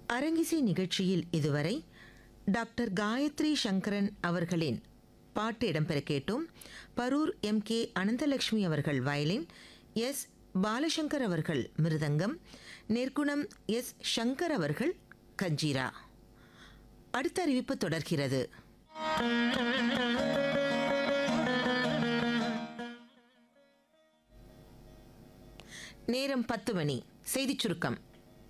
அரங்கிசை நிகழ்ச்சியில் இதுவரை டாக்டர் காயத்ரி சங்கரன் அவர்களின் பாட்டு இடம்பெற கேட்டோம் பரூர் எம் கே அனந்தலட்சுமி அவர்கள் வயலின் எஸ் பாலசங்கர் அவர்கள் மிருதங்கம் நெற்குணம் எஸ் சங்கர் அவர்கள் கஞ்சிரா அடுத்த அறிவிப்பு தொடர்கிறது நேரம் பத்து மணி செய்திச் சுருக்கம்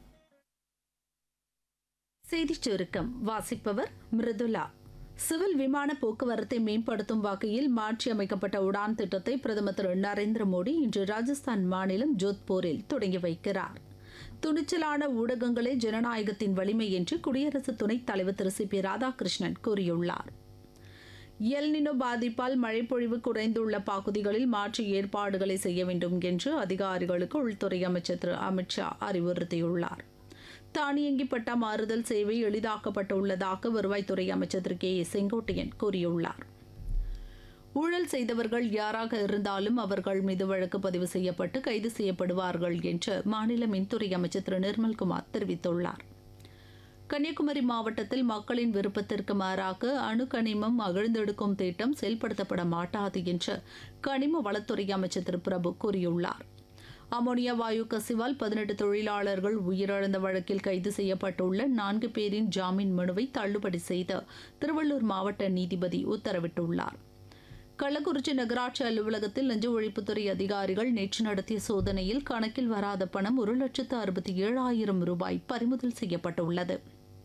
செய்திச் சுருக்கம் வாசிப்பவர் மிருதுலா சிவில் விமான போக்குவரத்தை மேம்படுத்தும் வகையில் மாற்றியமைக்கப்பட்ட உடான் திட்டத்தை பிரதமர் திரு நரேந்திர மோடி இன்று ராஜஸ்தான் மாநிலம் ஜோத்பூரில் தொடங்கி வைக்கிறார் துணிச்சலான ஊடகங்களே ஜனநாயகத்தின் வலிமை என்று குடியரசு துணைத் தலைவர் திரு சி பி ராதாகிருஷ்ணன் கூறியுள்ளார் எல்னினோ பாதிப்பால் மழைப்பொழிவு குறைந்துள்ள பகுதிகளில் மாற்று ஏற்பாடுகளை செய்ய வேண்டும் என்று அதிகாரிகளுக்கு உள்துறை அமைச்சர் திரு அமித்ஷா அறிவுறுத்தியுள்ளார் தானியங்கி பட்டா மாறுதல் சேவை எளிதாக்கப்பட்டுள்ளதாக வருவாய்த்துறை அமைச்சர் திரு கே ஏ செங்கோட்டையன் கூறியுள்ளார் ஊழல் செய்தவர்கள் யாராக இருந்தாலும் அவர்கள் மீது வழக்கு பதிவு செய்யப்பட்டு கைது செய்யப்படுவார்கள் என்று மாநில மின்துறை அமைச்சர் திரு நிர்மல்குமார் தெரிவித்துள்ளார் கன்னியாகுமரி மாவட்டத்தில் மக்களின் விருப்பத்திற்கு மாறாக அணு கனிமம் அகழ்ந்தெடுக்கும் திட்டம் செயல்படுத்தப்பட மாட்டாது என்று கனிம வளத்துறை அமைச்சர் திரு பிரபு கூறியுள்ளார் அமோனியா வாயு கசிவால் பதினெட்டு தொழிலாளர்கள் உயிரிழந்த வழக்கில் கைது செய்யப்பட்டுள்ள நான்கு பேரின் ஜாமீன் மனுவை தள்ளுபடி செய்து திருவள்ளூர் மாவட்ட நீதிபதி உத்தரவிட்டுள்ளார் கள்ளக்குறிச்சி நகராட்சி அலுவலகத்தில் லஞ்ச ஒழிப்புத்துறை அதிகாரிகள் நேற்று நடத்திய சோதனையில் கணக்கில் வராத பணம் ஒரு லட்சத்து அறுபத்தி ஏழாயிரம் ரூபாய் பறிமுதல் செய்யப்பட்டுள்ளது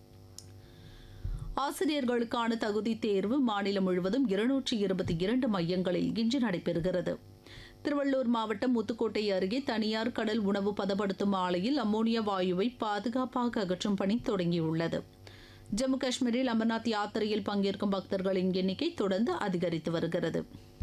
ஆசிரியர்களுக்கான தகுதி தேர்வு மாநிலம் முழுவதும் இருநூற்றி இருபத்தி இரண்டு மையங்களில் இன்று நடைபெறுகிறது திருவள்ளூர் மாவட்டம் முத்துக்கோட்டை அருகே தனியார் கடல் உணவு பதப்படுத்தும் ஆலையில் அம்மோனியா வாயுவை பாதுகாப்பாக அகற்றும் பணி தொடங்கியுள்ளது ஜம்மு காஷ்மீரில் அமர்நாத் யாத்திரையில் பங்கேற்கும் பக்தர்களின் எண்ணிக்கை தொடர்ந்து அதிகரித்து வருகிறது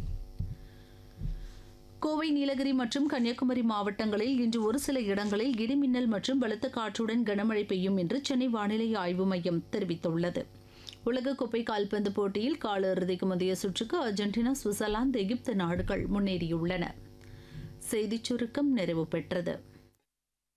கோவை நீலகிரி மற்றும் கன்னியாகுமரி மாவட்டங்களில் இன்று ஒரு சில இடங்களில் இடிமின்னல் மற்றும் பலத்த காற்றுடன் கனமழை பெய்யும் என்று சென்னை வானிலை ஆய்வு மையம் தெரிவித்துள்ளது உலகக்கோப்பை கால்பந்து போட்டியில் காலிறுதிக்கு முந்தைய சுற்றுக்கு அர்ஜென்டினா சுவிட்சர்லாந்து எகிப்து நாடுகள் முன்னேறியுள்ளன செய்திச் சுருக்கம் நிறைவு பெற்றது